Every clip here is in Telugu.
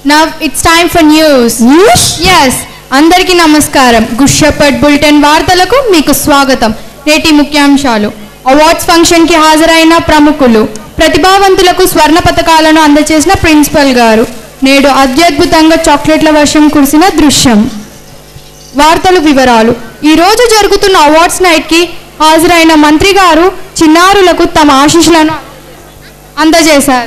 Now it's time for news. News ఎస్ అందరికీ నమస్కారం గుడ్ షెపర్డ్ బులెటిన్ వార్తలకు మీకు స్వాగతం నేటి ముఖ్యాంశాలు అవార్డ్స్ ఫంక్షన్ కి హాజరైన ప్రముఖులు ప్రతిభావంతులకు స్వర్ణ పథకాలను అందజేసిన ప్రిన్సిపల్ గారు నేడు అత్యద్భుతంగా చాక్లెట్ల వర్షం కురిసిన దృశ్యం వార్తలు వివరాలు ఈ రోజు జరుగుతున్న అవార్డ్స్ నైట్ కి హాజరైన మంత్రి గారు చిన్నారులకు తమ ఆశీస్సులను అందజేశారు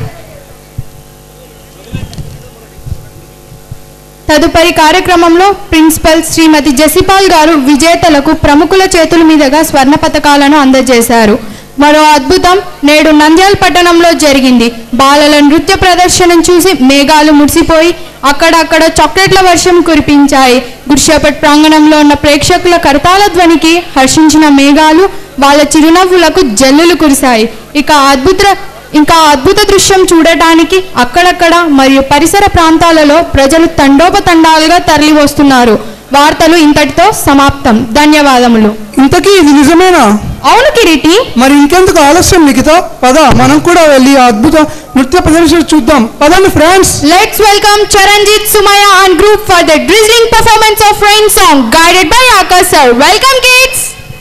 తదుపరి కార్యక్రమంలో ప్రిన్సిపల్ శ్రీమతి జసిపాల్ గారు విజేతలకు ప్రముఖుల చేతుల మీదుగా స్వర్ణ పథకాలను అందజేశారు మరో అద్భుతం నేడు నంద్యాల పట్టణంలో జరిగింది బాలల నృత్య ప్రదర్శన చూసి మేఘాలు మురిసిపోయి అక్కడక్కడ చాక్లెట్ల వర్షం కురిపించాయి గుడిషేపట్ ప్రాంగణంలో ఉన్న ప్రేక్షకుల కరతాళ ధ్వనికి హర్షించిన మేఘాలు వాళ్ళ చిరునవ్వులకు జల్లులు కురిశాయి ఇక అద్భుత ఇంకా అద్భుత దృశ్యం చూడటానికి అక్కడక్కడ మరియు పరిసర ప్రాంతాలలో ప్రజలు తండోపతండాలుగా తరలి వస్తున్నారు వార్తలు ఇంతటితో సమాప్తం ధన్యవాదములు ఇంతకీ ఇది నిజమేనా అవును కిరీటి మరి ఇంకెందుకు ఆలస్యం లిఖిత పద మనం కూడా వెళ్ళి ఆ అద్భుత నృత్య ప్రదర్శన చూద్దాం పదండి friends let's welcome Charanjit Sumaya and group for the drizzling performance of rain song guided by Akash sir welcome kids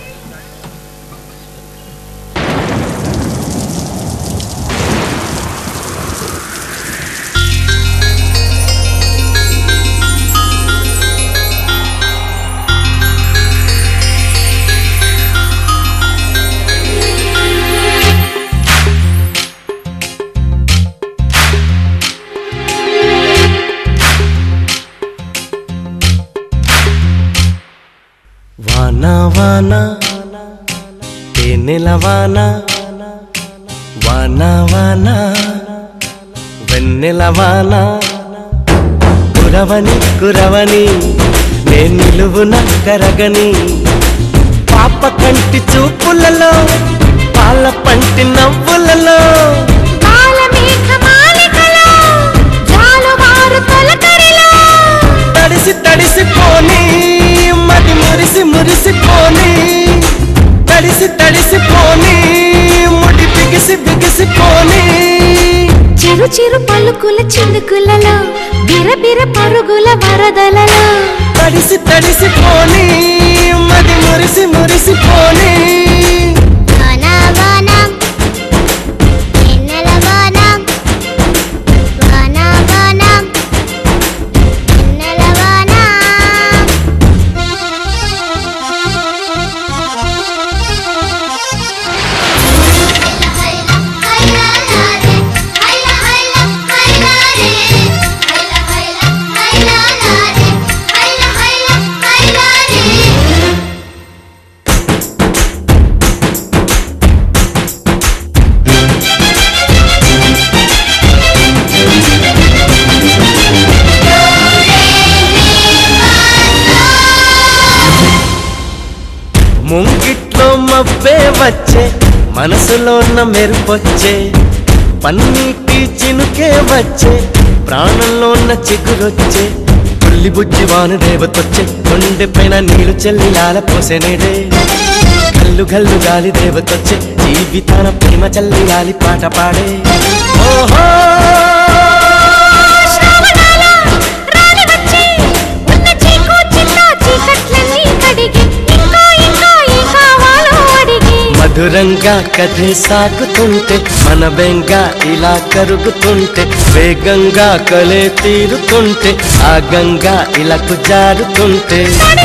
వాన వాన తేనెల వాన వాన వాన వెన్నెల వాన కురవని కురవని నే నిలువున కరగని పాప కంటి చూపులలో పాల పంటి నవ్వులలో తడిసి తడిసి పోని మది మురిసి మురిసి పోని తడిసి తడిసి పోని ముడి బిగిసి బిగిసి పోని చిరు చిరు పలుకుల చినుకులలో బిరబిర పరుగుల వరదలలో తడిసి తడిసి పోని మది మురిసి మురిసి పోని ముంగిట్లో మబ్బే వచ్చే మనసులో ఉన్న మెరుపొచ్చే పన్నీటి చినుకే వచ్చే ప్రాణంలో ఉన్న చిగురొచ్చే పుల్లి బుజ్జి వాను దేవతొచ్చే కొండె పైన నీళ్లు చెల్లి లాల పోసెనేడే గల్లు గల్లు గాలి దేవతొచ్చే జీవితాన ప్రేమ చల్లి గాలి పాట పాడే ఓహో మధురంగా కథే సాగుతుంటే మన బెంగ ఇలా కరుగుతుంటే వేగంగా కలే తీరుతుంటే ఆ గంగా ఇలా జారుతుంటే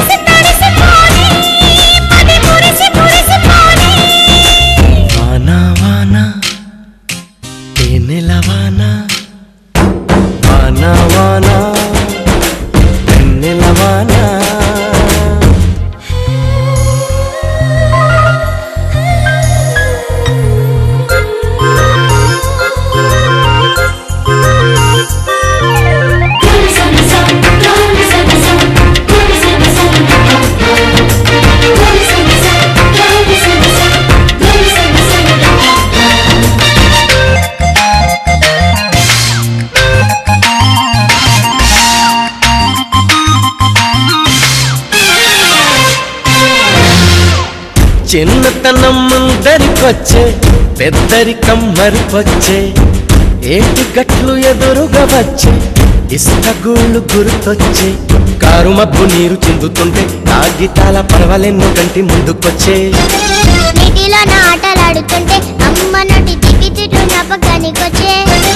వానా వానా తేనెల వానా వానా వానా వెన్నెల వానా చిన్నతనం ముందరికొచ్చే పెద్దరికం మరిపొచ్చే ఏటి గట్లు ఎదురుగా వచ్చే ఇసుక గూళ్ళు గుర్తొచ్చే కారు మబ్బు నీరు చిందుతుంటే కాగితాల పర్వాలెన్నో కంటి ముందుకొచ్చే నీటిలో నా ఆటలాడుతుంటే అమ్మ నటి తిప్పి తిట్టు నప్పగానికొచ్చే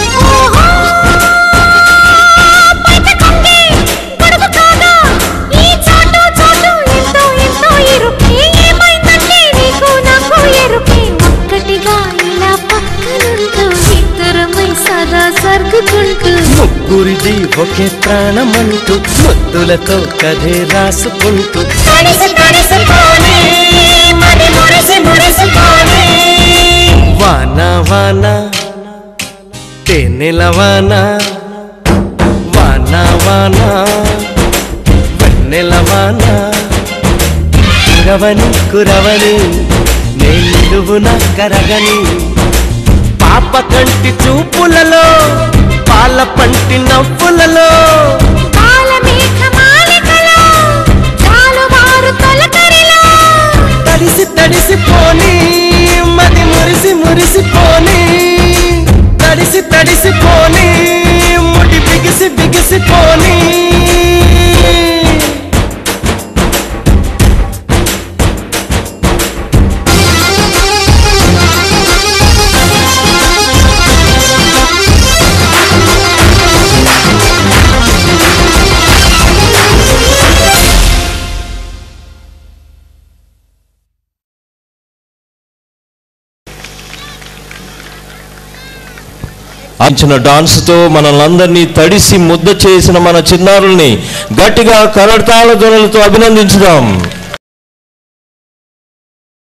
సర్గుకుంటూ ముగ్గురిది ఒకే ప్రాణమంటూ ముద్దులతో కథే రాసుకుంటూ తడిసి తడిసిపోని మరి మురిసి మురిసిపోని వాన వాన తేనెల వాన వాన వాన వెన్నెల వాన కురవని కురవని నేను కరగని పాప కంటి చూపులలో పాల పంటి నవ్వులలో బాలమేఘమాలికలో జాలువారు తొలకరిలో తడిసి తడిసి పోని మది మురిసి మురిసి పోని తడిసి తడిసి పోని ముడి బిగిసి బిగిసి పోని అంచిన డాన్స్తో మనల్ని తడిసి ముద్ద చేసిన మన చిన్నారుల్ని గట్టిగా కరటాల ధ్వనులతో అభినందించుదాం